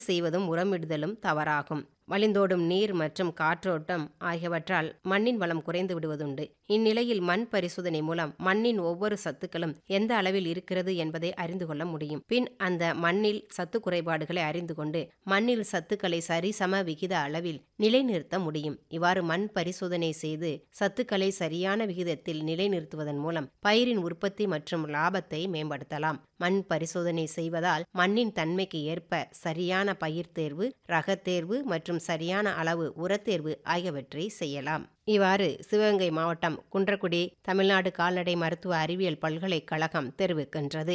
செய்வதும் உரமிடுதலும் தவறாகும் வழிந்தோடும் நீர் மற்றும் காற்றோட்டம் ஆகியவற்றால் மண்ணின் வளம் குறைந்து விடுவதுண்டு இந்நிலையில் மண் பரிசோதனை மூலம் மண்ணின் ஒவ்வொரு சத்துக்களும் எந்த அளவில் இருக்கிறது என்பதை அறிந்து கொள்ள முடியும் பின் அந்த மண்ணில் சத்து குறைபாடுகளை அறிந்து கொண்டு மண்ணில் சத்துக்களை சரிசம விகித அளவில் நிலைநிறுத்த முடியும் இவ்வாறு மண் பரிசோதனை செய்து சத்துக்களை சரியான விகிதத்தில் நிலைநிறுத்துவதன் மூலம் பயிரின் உற்பத்தி மற்றும் லாபத்தை மேம்படுத்தலாம் மண் பரிசோதனை செய்வதால் மண்ணின் தன்மைக்கு ஏற்ப சரியான பயிர் தேர்வு ரகத்தேர்வு மற்றும் சரியான அளவு உரத்தேர்வு ஆகியவற்றை செய்யலாம் இவ்வாறு சிவகங்கை மாவட்டம் குன்றக்குடி தமிழ்நாடு கால்நடை மருத்துவ அறிவியல் பல்கலைக்கழகம் தெரிவிக்கின்றது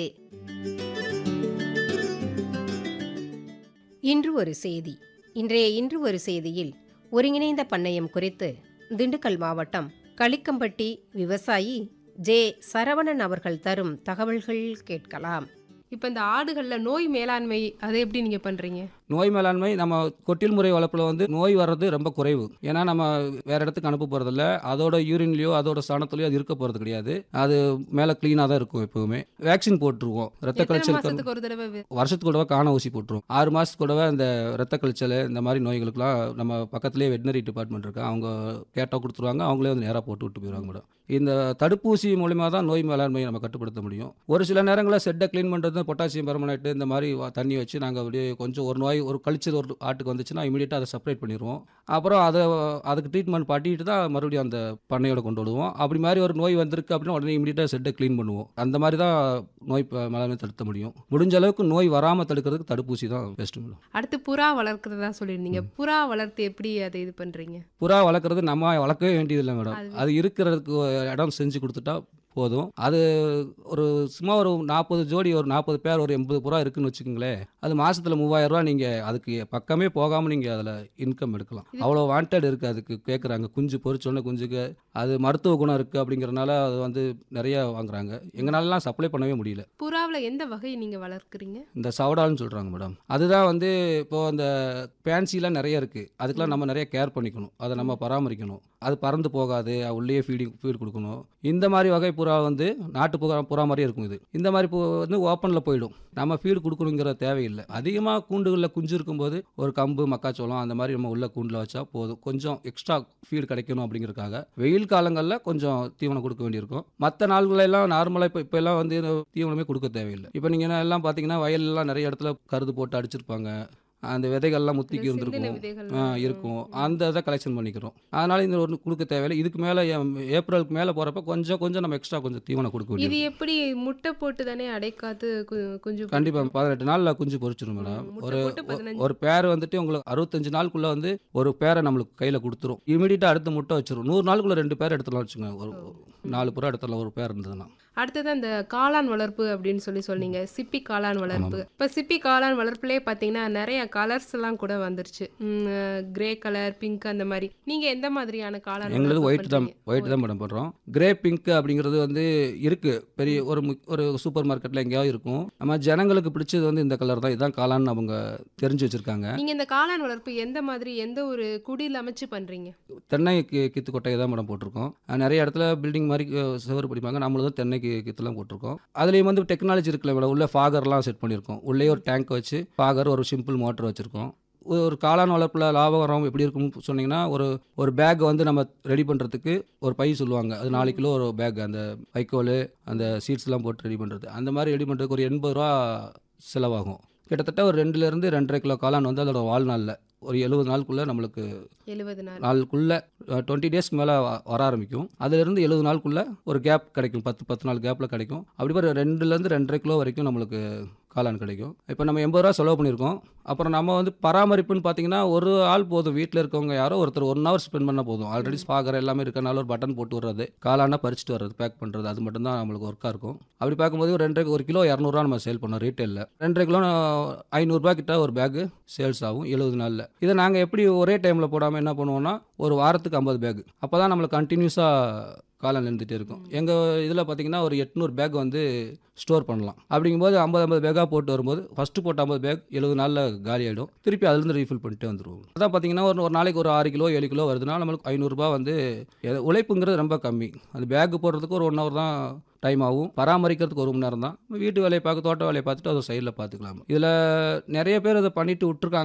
இன்று ஒரு செய்தி இன்றைய இன்று ஒரு செய்தியில் ஒருங்கிணைந்த பண்ணையம் குறித்து திண்டுக்கல் மாவட்டம் களிக்கம்பட்டி விவசாயி ஜே சரவணன் அவர்கள் தரும் தகவல்கள் கேட்கலாம் இப்போ இந்த ஆடுகளில் நோய் மேலாண்மை அதை எப்படி நீங்கள் பண்ணுறீங்க நோய் மேலாண்மை நம்ம கொட்டில் முறை வளர்ப்பில் வந்து நோய் வர்றது ரொம்ப குறைவு ஏன்னா நம்ம வேற இடத்துக்கு அனுப்ப போகிறதில்ல அதோட யூரின்லையோ அதோட சாணத்துலையோ அது இருக்க போகிறது கிடையாது அது மேலே க்ளீனாக தான் இருக்கும் எப்பவுமே வேக்சின் போட்டுருவோம் ரத்த எத்தனை கழிச்சல் மாசத்துக்கு ஒரு தடவை வே- வருஷத்துக்கு கூடவே காண ஊசி போட்டுருவோம் ஆறு மாதத்துக்கு கூடவே இந்த ரத்த கழிச்சல் இந்த மாதிரி நோய்களுக்கெல்லாம் நம்ம பக்கத்துலேயே வெட்டினரி டிபார்ட்மெண்ட் இருக்கு அவங்க கேட்டால் கொடுத்துருவாங்க அவங்களே வந்து நேராக போட்டு விட்டு போயிடுவாங்க மேடம் இந்த தடுப்பூசி மூலிமா தான் நோய் மேலாண்மையை நம்ம கட்டுப்படுத்த முடியும் ஒரு சில நேரங்களில் செட்டை க்ளீன் பண்ணுறது பொட்டாசியம் பெர்மனேட் இந்த மாதிரி வ- தண்ணி வச்சு நாங்கள் அப்படியே கொஞ்சம் ஒரு நோய் ஒரு கழிச்சல் ஒரு ஆட்டுக்கு வந்துச்சுன்னா இமீடியட்டாக அதை செப்பரேட் பண்ணிடுவோம் அப்புறம் அதை அதுக்கு ட்ரீட்மெண்ட் பண்ணிட்டு தான் மறுபடியும் அந்த பண்ணையோட கொண்டு விடுவோம் அப்படி மாதிரி ஒரு நோய் வந்திருக்கு அப்படின்னா உடனே இமீடியட்டாக செட்டை க்ளீன் பண்ணுவோம் அந்த மாதிரி தான் நோய் ப- மேலாண்மை தடுத்த முடியும் முடிஞ்ச அளவுக்கு நோய் வராமல் தடுக்கிறதுக்கு தடுப்பூசி தான் பெஸ்ட் மேடம் அடுத்து புறா வளர்க்குறதா சொல்லியிருந்தீங்க புறா வளர்த்து எப்படி அதை இது பண்ணுறீங்க புறா வளர்க்குறது நம்ம வளர்க்கவே வேண்டியதில்லை மேடம் அது- அது இருக்கிறதுக்கு ஒரு இடம் செஞ்சு கொடுத்துட்டா போதும் அது ஒரு சும்மா ஒரு நாற்பது ஜோடி ஒரு நாற்பது பேர் ஒரு எண்பது புறா இருக்குன்னு வச்சுக்கோங்களேன் அது மாசத்துல மூவாயிரம் ரூபா நீங்கள் அதுக்கு பக்கமே போகாமல் நீங்கள் அதில் இன்கம் எடுக்கலாம் இது- அவ்வளோ வாண்டட் இருக்குது அதுக்கு கேட்குறாங்க குஞ்சு பொறிச்சோன்னே குஞ்சுக்கு அது மருத்துவ குணம் இருக்குது அப்படிங்கிறனால அது வந்து நிறைய வாங்குறாங்க எங்களாலலாம் சப்ளை பண்ணவே முடியல புறாவில் எந்த வகை நீங்கள் வளர்க்குறீங்க இந்த சவடால்னு சொல்கிறாங்க மேடம் அதுதான் வந்து இப்போ அந்த பேன்சிலாம் நிறைய இருக்குது அதுக்கெல்லாம் நம்ம நிறைய கேர் பண்ணிக்கணும் அதை நம்ம பராமரிக்கணும் அது பறந்து போகாது அது உள்ளே ஃபீடிங் ஃபீட் கொடுக்கணும் இந்த மாதிரி வகை புறா வந்து நாட்டு புறா புறா மாதிரியே இருக்கும் இது இந்த மாதிரி பூ வந்து ஓப்பனில் போயிடும் நம்ம ஃபீடு கொடுக்கணுங்கிற தேவையில்லை அதிகமாக கூண்டுகளில் குஞ்சு இருக்கும்போது ஒரு கம்பு மக்காச்சோளம் அந்த மாதிரி நம்ம உள்ள கூண்டில் வச்சா போதும் கொஞ்சம் எக்ஸ்ட்ரா ஃபீடு கிடைக்கணும் அப்படிங்கிறதுக்காக வெயில் காலங்களில் கொஞ்சம் தீவனம் கொடுக்க வேண்டியிருக்கும் மற்ற நாள்களெல்லாம் நார்மலாக இப்போ இப்போ எல்லாம் வந்து தீவனமே கொடுக்க தேவையில்லை இப்போ நீங்கள் எல்லாம் பார்த்தீங்கன்னா வயல்லாம் நிறைய இடத்துல கருது போட்டு அடிச்சிருப்பாங்க அந்த விதைகள்லாம் முத்திக்கி இந்த சிந்தின இருந்திருக்கும் விதைகள் ஆ, இருக்கும் அந்த இதை கலெக்ஷன் பண்ணிக்கிறோம் அதனால இந்த ஒன்று கொடுக்க தேவையில்லை இதுக்கு மேலே ஏப்ரலுக்கு மேலே போகிறப்ப கொஞ்சம் கொஞ்சம் நம்ம எக்ஸ்ட்ரா கொஞ்சம் தீவனம் கொடுக்க இது வேண்டியது எப்படி முட்டை போட்டு தானே அடைக்காத்து கு- குஞ்சு பொரிக்கும்? கண்டிப்பாக பதினெட்டு நாளில் குஞ்சு பொரிச்சிடும் மேடம் ம், முட்டை ஒரு போட்டு பதினஞ்சு ஒரு பேர் வந்துட்டு உங்களுக்கு அறுபத்தஞ்சு நாளுக்குள்ள வந்து ஒரு பேரை நம்மளுக்கு கையில் கொடுத்துரும் இமீடியட்டாக அடுத்து முட்டை வச்சிரும் நூறு நாளுக்குள்ள ரெண்டு பேர் எடுத்துடலாம் வச்சுக்கோங்க ஒரு நாலு புறா எடுத்துடலாம் ஒரு பேர் இருந்ததுன்னா அடுத்தது அந்த காளான் வளர்ப்பு அப்படின்னு சொல்லி சொன்னீங்க சிப்பி காளான் வளர்ப்பு இப்போ சிப்பி காளான் வளர்ப்புலேயே பார்த்தீங்கன்னா நிறைய கலர்ஸ் எல்லாம் கூட வந்துருச்சு கிரே கலர் பிங்க் அந்த மாதிரி நீங்க எந்த மாதிரியான காளான் எங்களது வளர்ப்பு ஒயிட் தான் பண்றீங்க? ஒயிட் தான் மேடம் பண்ணுறோம் கிரே பிங்க் அப்படிங்கிறது வந்து இருக்கு பெரிய ஒரு முக்- ஒரு சூப்பர் மார்க்கெட்டில் எங்கேயாவது இருக்கும் நம்ம ஜனங்களுக்கு பிடிச்சது வந்து இந்த கலர் தான் இதுதான் காளான்னு அவங்க தெரிஞ்சு வச்சிருக்காங்க நீங்க இந்த காளான் வளர்ப்பு எந்த மாதிரி எந்த ஒரு குடியில் அமைச்சு பண்றீங்க தென்னை கி- கித்து கொட்டையை தான் மேடம் போட்டிருக்கோம் அஹ் நிறைய இடத்துல பில்டிங் மாதிரி அஹ், சுவர் படிப்பாங்க நம்மளும் தான் தென்னை கி- கித்துலாம் போட்டிருக்கோம் அதுலேயும் வந்து டெக்னாலஜி இருக்குல்ல மேடம் உள்ள ஃபாகர்லாம் செட் பண்ணியிருக்கோம் உள்ளே ஒரு டேங்க் வச்சு ஃபாகர் ஒரு சிம்பிள் மோட்டர் வச்சுருக்கோம் ஒரு காளான் வளர்ப்பில் லாபகரம் எப்படி இருக்கும்னு சொன்னீங்கன்னா ஒரு ஒரு பேக் வந்து நம்ம ரெடி பண்ணுறதுக்கு ஒரு பை சொல்லுவாங்க அது நாலு கிலோ ஒரு பேக் அந்த வைக்கோல் அந்த சீட்ஸ்லாம் போட்டு ரெடி பண்ணுறது அந்த மாதிரி ரெடி பண்ணுறதுக்கு ஒரு எண்பது ரூபா செலவாகும் கிட்டத்தட்ட ஒரு ரெண்டுலேருந்து ரெண்டரை கிலோ காளான் வந்து அதோட வாழ்நாளில் ஒரு எழுபது நாளுக்குள்ளே நம்மளுக்கு எழுபது நாள் நாளுக்குள்ளே டுவெண்ட்டி டேஸ்க்கு மேலே வர ஆரம்பிக்கும் அதுலேருந்து எழுபது நாளுக்குள்ளே ஒரு கேப் கிடைக்கும் பத்து பத்து நாள் கேப்பில் கிடைக்கும் அப்படி ஒரு ரெண்டுலேருந்து ரெண்டரை கிலோ வரைக்கும் நம்மளுக்கு காளான் கிடைக்கும் இப்போ நம்ம எண்பது ரூபா செலவு பண்ணியிருக்கோம் அப்புறம் நம்ம வந்து பராமரிப்புன்னு பார்த்தீங்கன்னா ஒரு ஆள் போதும் வீட்டில் இருக்கவங்க யாரோ ஒருத்தர் ஒன் ஹவர் ஸ்பெண்ட் பண்ணால் போதும் ஆல்ரெடி ஸ்பாகர் எல்லாமே இருக்கனால ஒரு பட்டன் போட்டு வர்றது காளானா பறிச்சுட்டு வர்றது பேக் பண்ணுறது அது மட்டும்தான் நம்மளுக்கு ஒர்க்காக இருக்கும் அப்படி பார்க்கும்போது ஒரு ரெண்டரை ஒரு கிலோ இரநூறுவா நம்ம சேல் பண்ணோம் ரீட்டெயிலில் ரெண்டரை கிலோ ஐநூறுரூபா கிட்ட ஒரு பேக்கு சேல்ஸ் ஆகும் எழுபது நாளில் இதை நாங்கள் எப்படி ஒரே டைமில் போடாமல் என்ன பண்ணுவோம்னா ஒரு வாரத்துக்கு ஐம்பது பேக் அப்போ தான் நம்மளுக்கு கண்டினியூஸாக காளான் இருந்துகிட்டே இருக்கும் எங்கள் இதில் பார்த்தீங்கன்னா ஒரு எட்நூறு பேக் வந்து ஸ்டோர் பண்ணலாம் அப்படிங்கும்போது ஐம்பது ஐம்பது பேக்காக போட்டு வரும்போது ஃபஸ்ட்டு போட்ட ஐம்பது பேக் எழுபது நாளில் காலி ஆகிடும் திருப்பி அதுலேருந்து ரீஃபில் பண்ணிட்டு வந்துருவோம் அதான் பார்த்தீங்கன்னா ஒரு ஒரு நாளைக்கு ஒரு ஆறு கிலோ ஏழு கிலோ வருதுன்னா நம்மளுக்கு ஐநூறுரூபா வந்து எது- உழைப்புங்கிறது ரொம்ப கம்மி அது பேக் போடுறதுக்கு ஒரு ஒன் ஹவர் தான் டைம் ஆகும் பராமரிக்கிறதுக்கு ஒரு மணி நேரம் தான் வீட்டு வேலையை பார்க்க தோட்ட வேலையை பார்த்துட்டு அதை சைடில் பார்த்துக்கலாம் இதில் நிறைய பேர் அதை பண்ணிட்டு விட்டுருக்காங்க